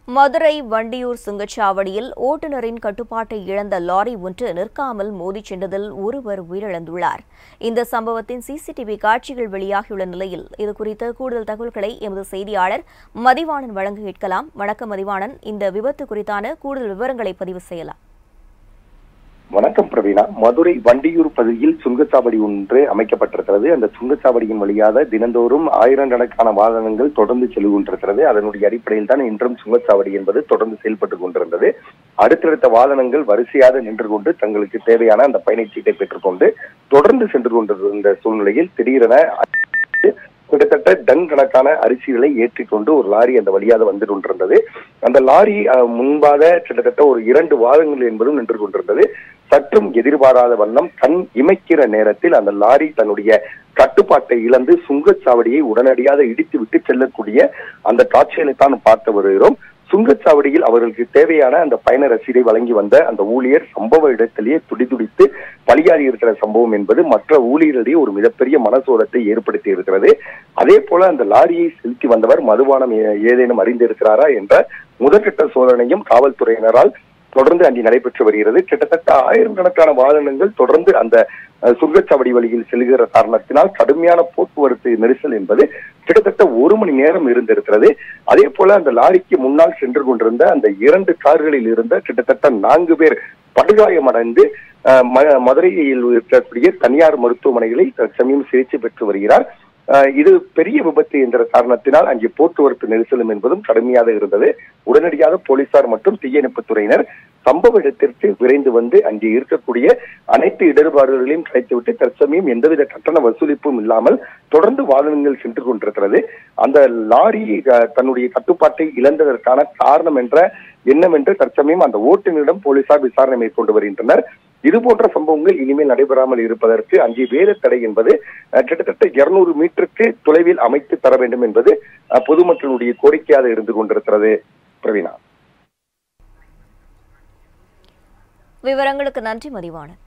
மதுரை வண்டியூர் சுங்கச்சாவடியில் ஓட்டுநரின் கட்டுப்பாட்டை இழந்த லாரி ஒன்று நிற்காமல் மோதிச் சென்றதில் ஒருவர் உயிரிழந்துள்ளார் இந்த சம்பவத்தின் சிசிடிவி காட்சிகள் வெளியாகியுள்ள நிலையில் இதுகுறித்த கூடுதல் தகவல்களை எமது செய்தியாளர் மதிவாணன் வழங்க கேட்கலாம் வணக்கம் மதிவாணன் இந்த விபத்து குறித்தான கூடுதல் விவரங்களை பதிவு செய்யலாம் வணக்கம் பிரவீனா மதுரை வண்டியூர் பகுதியில் சுங்கச்சாவடி ஒன்று அமைக்கப்பட்டிருக்கிறது அந்த சுங்கச்சாவடியின் வழியாக தினந்தோறும் ஆயிரக்கணக்கான வாகனங்கள் தொடர்ந்து செல்கின்றிருக்கிறது அதனுடைய அடிப்படையில் தான் இன்றும் சுங்கச்சாவடி என்பது தொடர்ந்து செயல்பட்டுக் கொண்டிருந்தது அடுத்தடுத்த வாகனங்கள் வரிசையாக நின்று கொண்டு தங்களுக்கு தேவையான அந்த பயணச்சீட்டை பெற்றுக்கொண்டு தொடர்ந்து சென்று கொண்டிருந்த சூழ்நிலையில் திடீரென கிட்டத்தட்ட டன் கணக்கான அரிசிகளை ஏற்றிக்கொண்டு ஒரு லாரி அந்த வழியாக வந்து கொண்டிருந்தது அந்த லாரி அஹ், முன்பாக கிட்டத்தட்ட ஒரு இரண்டு வாகனங்கள் என்பதும் நின்று கொண்டிருந்தது சற்றும் எதிர்பாராத வண்ணம் கண் இமைக்கிற நேரத்தில் அந்த லாரி தன்னுடைய கட்டுப்பாட்டை இழந்து சுங்கச்சாவடியை உடனடியாக இடித்து விட்டு செல்லக்கூடிய அந்த காட்சிகளை தான் பார்த்து வருகிறோம் சுங்கச்சாவடியில் அவர்களுக்கு தேவையான அந்த பயண ரசீதை வழங்கி வந்த அந்த ஊழியர் சம்பவ இடத்திலேயே துடிதுடித்து பலியாகி இருக்கிற சம்பவம் என்பது மற்ற ஊழியர்களிடையே ஒரு மிகப்பெரிய மனசோரத்தை ஏற்படுத்தி இருக்கிறது அதே போல அந்த லாரியை செலுத்தி வந்தவர் மதுபானம் ஏ- ஏதேனும் அறிந்திருக்கிறாரா என்ற முதற்கட்ட சோதனையும் காவல்துறையினரால் தொடர்ந்து அங்கே நடைபெற்று வருகிறது கிட்டத்தட்ட ஆயிரக்கணக்கான வாகனங்கள் தொடர்ந்து அந்த அஹ், சுங்கச்சாவடி வழியில் செல்கிற காரணத்தினால் கடுமையான போக்குவரத்து நெரிசல் என்பது கிட்டத்தட்ட ஒரு மணி நேரம் இருந்திருக்கிறது அதே போல அந்த லாரிக்கு முன்னால் சென்று கொண்டிருந்த அந்த இரண்டு கார்களில் இருந்த கிட்டத்தட்ட நான்கு பேர் படுகாயமடைந்து அஹ், ம- மதுரையில் இருக்கக்கூடிய தனியார் மருத்துவமனைகளில் தற்சமயம் சிகிச்சை பெற்று வருகிறார் அஹ், இது பெரிய விபத்து என்ற காரணத்தினால் அங்கே போக்குவரத்து நெரிசலும் என்பதும் கடுமையாக இருந்தது உடனடியாக போலீசார் மற்றும் தீயணைப்புத் துறையினர் சம்பவ இடத்திற்கு விரைந்து வந்து அங்கே இருக்கக்கூடிய அனைத்து இடர்பாடுகளையும் கலைத்துவிட்டு தற்சமயம் எந்தவித கட்டண வசூலிப்பும் இல்லாமல் தொடர்ந்து வாகனங்கள் சென்று கொண்டிருக்கிறது அந்த லாரி அஹ், தன்னுடைய கட்டுப்பாட்டை இழந்ததற்கான காரணம் என்ற என்னவென்று தற்சமயம் அந்த ஓட்டுநரிடம் போலீசார் விசாரணை மேற்கொண்டு வருகின்றனர் இது போன்ற சம்பவங்கள் இனிமேல் நடைபெறாமல் இருப்பதற்கு அங்கே வேறு தடை என்பது அஹ், கிட்டத்தட்ட இருநூறு மீட்டருக்கு தொலைவில் அமைத்து தர வேண்டும் என்பது அஹ், பொதுமக்களுடைய கோரிக்கையாக இருந்து கொண்டிருக்கிறது பிரவீனா விவரங்களுக்கு நன்றி மதிவாணன்